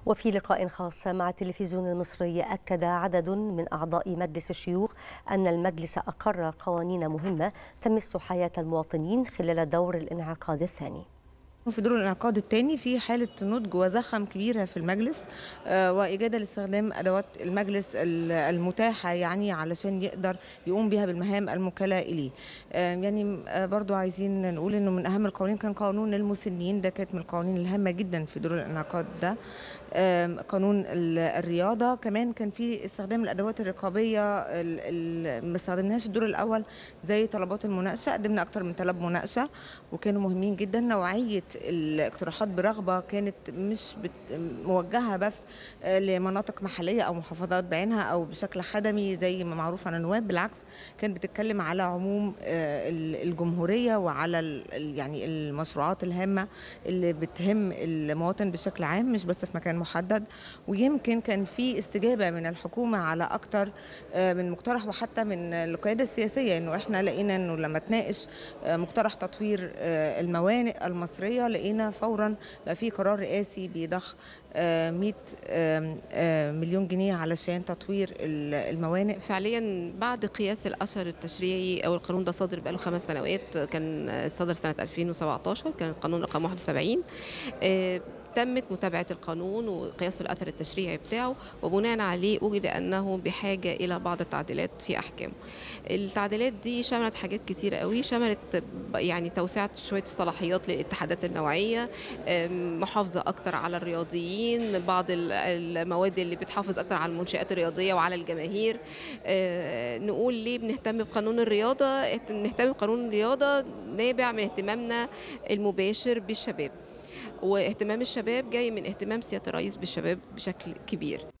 وفي لقاء خاص مع التلفزيون المصري أكد عدد من أعضاء مجلس الشيوخ أن المجلس أقر قوانين مهمة تمس حياة المواطنين خلال دور الانعقاد الثاني في دور الانعقاد الثاني في حالة نضج وزخم كبيرة في المجلس آه، وإجادة لاستخدام أدوات المجلس المتاحة يعني علشان يقدر يقوم بها بالمهام الموكلة إليه آه، يعني آه، برضو عايزين نقول إنه من أهم القوانين كان قانون المسنين ده كانت من القوانين الهامة جدا في دور الانعقاد ده قانون الرياضة كمان كان في استخدام الأدوات الرقابية ما استخدمناهاش الدور الأول زي طلبات المناقشة قدمنا أكتر من طلب مناقشة وكانوا مهمين جدا نوعية الاقتراحات برغبة كانت مش موجهة بس لمناطق محلية أو محافظات بعينها أو بشكل خدمي زي ما معروف عن النواب بالعكس كانت بتتكلم على عموم الجمهورية وعلى يعني المشروعات الهامة اللي بتهم المواطن بشكل عام مش بس في مكان محدد ويمكن كان في استجابه من الحكومه على اكتر من مقترح وحتى من القياده السياسيه انه احنا لقينا انه لما تناقش مقترح تطوير الموانئ المصريه لقينا فورا بقى في قرار رئاسي بيضخ 100 مليون جنيه علشان تطوير الموانئ فعليا بعد قياس الاثر التشريعي او القانون ده صادر بقاله خمس سنوات كان صدر سنه 2017 كان القانون رقم 71 تمت متابعة القانون وقياس الأثر التشريعي بتاعه وبناء عليه وجد أنه بحاجة إلى بعض التعديلات في أحكامه التعديلات دي شملت حاجات كتيرة قوي شملت يعني توسعة شوية الصلاحيات للاتحادات النوعية محافظة أكتر على الرياضيين بعض المواد اللي بتحافظ أكتر على المنشآت الرياضية وعلى الجماهير نقول ليه بنهتم بقانون الرياضة نهتم بقانون الرياضة نابع من اهتمامنا المباشر بالشباب واهتمام الشباب جاي من اهتمام سياده الرئيس بالشباب بشكل كبير